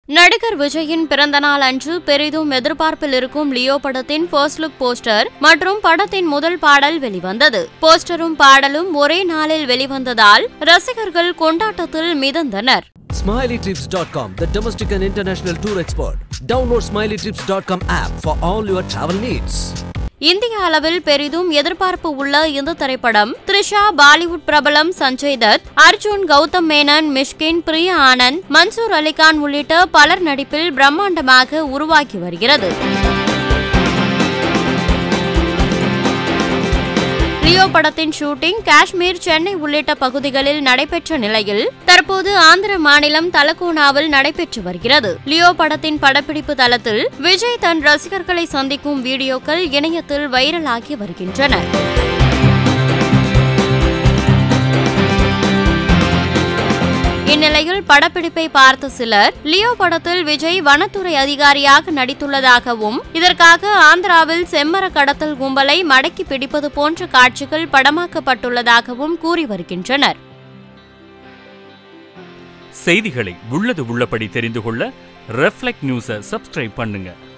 நடிகர் விஜயின் பிறந்த நாள் அன்று பெரிதும் எதிர்பார்ப்பில் இருக்கும் லியோ படத்தின் ஃபர்ஸ்ட் லுக் போஸ்டர் மற்றும் படத்தின் முதல் பாடல் வெளிவந்தது போஸ்டரும் பாடலும் ஒரே நாளில் வெளிவந்ததால் ரசிகர்கள் கொண்டாட்டத்தில் மிதந்தனர் SmileyTrips.com, the domestic and international tour expert. Download SmileyTrips.com app for all your travel needs. இந்திய அளவில் பெரிதும் எதிர்பார்ப்பு உள்ள இந்த திரைப்படம் த்ரிஷா பாலிவுட் பிரபலம் சஞ்சய் தத் அர்ஜுன் கௌதம் மேனன் மிஷ்கின் பிரியா ஆனந்த் மன்சூர் அலிகான் உள்ளிட்ட பலர் நடிப்பில் பிரம்மாண்டமாக உருவாக்கி வருகிறது லியோ படத்தின் ஷூட்டிங் காஷ்மீர் சென்னை உள்ளிட்ட பகுதிகளில் நடைபெற்ற நிலையில் தற்போது ஆந்திர மாநிலம் தலகோனாவில் நடைபெற்று வருகிறது லியோ படத்தின் படப்பிடிப்பு தளத்தில் விஜய் தன் ரசிகர்களை சந்திக்கும் வீடியோக்கள் இணையத்தில் வைரலாகி வருகின்றன இந்நிலையில் படப்பிடிப்பை பார்த்த சிலர் லியோ படத்தில் விஜய் வனத்துறை அதிகாரியாக நடித்துள்ளதாகவும் இதற்காக ஆந்திராவில் செம்மர கடத்தல் கும்பலை மடக்கி பிடிப்பது போன்ற காட்சிகள் படமாக்கப்பட்டுள்ளதாகவும் கூறி வருகின்றனர் செய்திகளை உள்ளது உள்ளபடி தெரிந்து கொள்ள ரெஃப்ளெக்ட் நியூஸை சப்ஸ்கிரைப் பண்ணுங்க